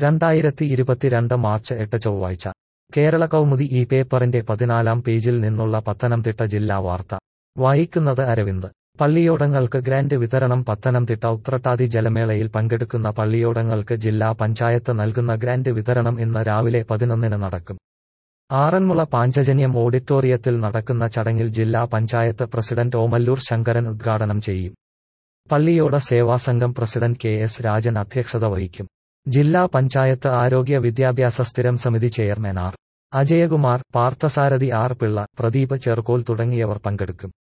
രണ്ടായിരത്തി ഇരുപത്തിരണ്ട് മാർച്ച് എട്ട് ചൊവ്വാഴ്ച കേരള കൗമുദി ഈ പേപ്പറിന്റെ പതിനാലാം പേജിൽ നിന്നുള്ള പത്തനംതിട്ട ജില്ലാ വാർത്ത വായിക്കുന്നത് അരവിന്ദ് പള്ളിയോടങ്ങൾക്ക് ഗ്രാന്റ് വിതരണം പത്തനംതിട്ട ഉത്രട്ടാതി ജലമേളയിൽ പങ്കെടുക്കുന്ന പള്ളിയോടങ്ങൾക്ക് ജില്ലാ പഞ്ചായത്ത് നൽകുന്ന ഗ്രാന്റ് വിതരണം ഇന്ന് രാവിലെ പതിനൊന്നിന് നടക്കും ആറന്മുള പാഞ്ചജന്യം ഓഡിറ്റോറിയത്തിൽ നടക്കുന്ന ചടങ്ങിൽ ജില്ലാ പഞ്ചായത്ത് പ്രസിഡന്റ് ഓമല്ലൂർ ശങ്കരൻ ഉദ്ഘാടനം ചെയ്യും പള്ളിയോട സേവാസംഘം പ്രസിഡന്റ് കെ എസ് രാജൻ അധ്യക്ഷത വഹിക്കും ജില്ലാ പഞ്ചായത്ത് ആരോഗ്യ വിദ്യാഭ്യാസ സ്ഥിരം സമിതി chairman R Ajayakumar Parthasarathy R Pillai Pradeep Cherukol തുടങ്ങിയവർ പങ്കെടുക്കും